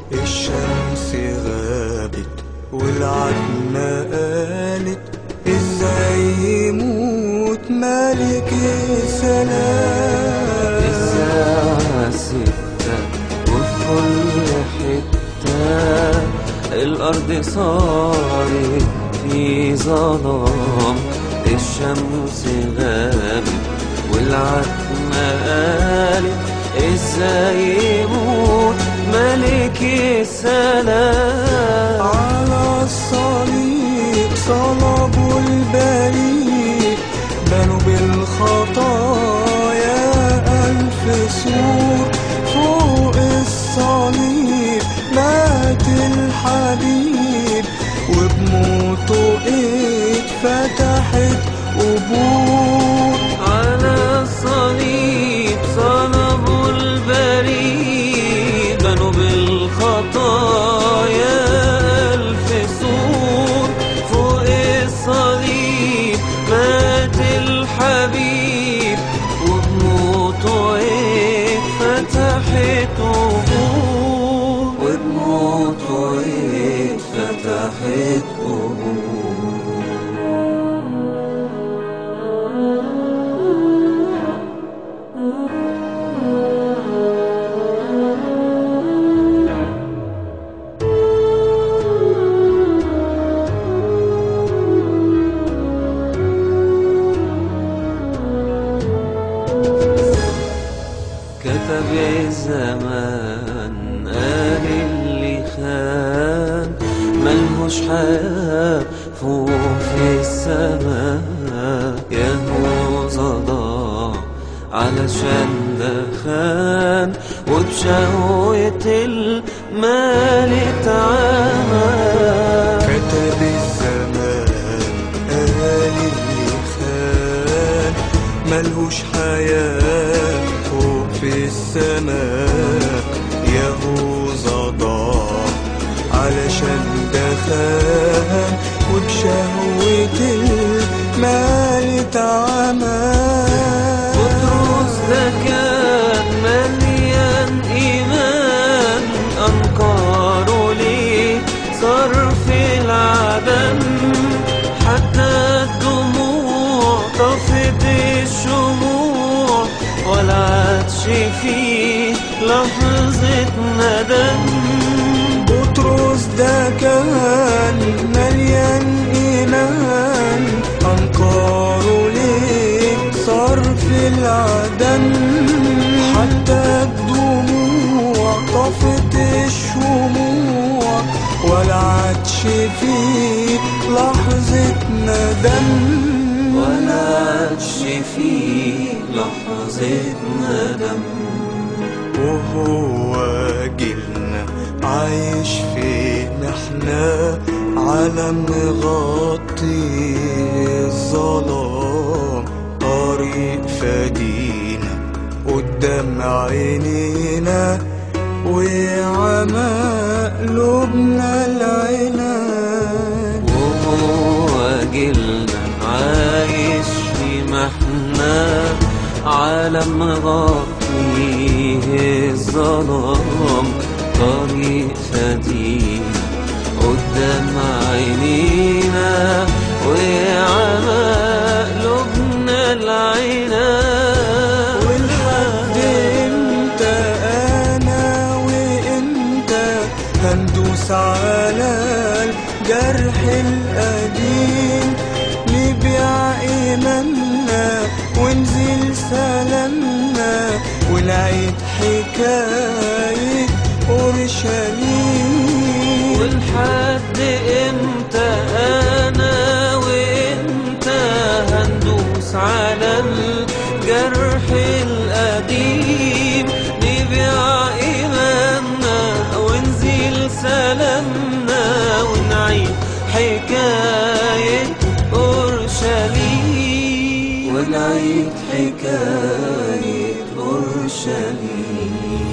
الشمس غابت والعتمة قالت ازاي يموت ملك السلام الساعة ستة وفي كل حتة الأرض صارت في ظلام الشمس غابت والعتمة قالت ازاي يموت ملك السلام على الصليب صلبوا البريء بنوا بالخطايا ألف سور فوق الصليب مات الحبيب وبموته اتفتحت قبور على الصليب صلبوا البريد بنوا بالخطايا ألف سور فوق الصليب مات الحبيب وبموته اتفتحت قبور وبموته اتفتحت قبور كتب الزمان قال اللي خان ملهوش حياة فوق في السماء يهوذا ضاع علشان دخان وبشهوة المال اتعمى كتب الزمان قال اللي خان ملهوش حياة فوق في السماء يهوذا ضاع علشان دخان وبشهوة المال اتعمى بطرس ده كان مليان إيمان أنكاره ليه صار في العدم حتى الدموع طفت الشموع ولا عادش فيه لحظة ندم بطرس ده كان مليان إيمان أنكاره ليه صار في العدم حتى الدموع طفت الشموع ولا عادش فيه لحظة ندم ولا عادش فيه لحظة ندم وهو جيلنا عايش في محنة عالم مغطي الظلام طريق فدينا قدام عينينا وعمى قلوبنا العناد وهو جيلنا عايش في محنة عالم غطيه الظلام طريق فدينا قدام عينينا وعمى قلوبنا العناد ولحد امتى انا وانت هندوس على الجرح القديم نبيع ايماننا ونزيل سلامنا ونعيد حكاية اورشليم ولحد امتى انا وانت هندوس على الجرح القديم نبيع ايماننا ونزيل سلامنا ونعيد حكاية اورشليم ونعيد حكاية اورشليم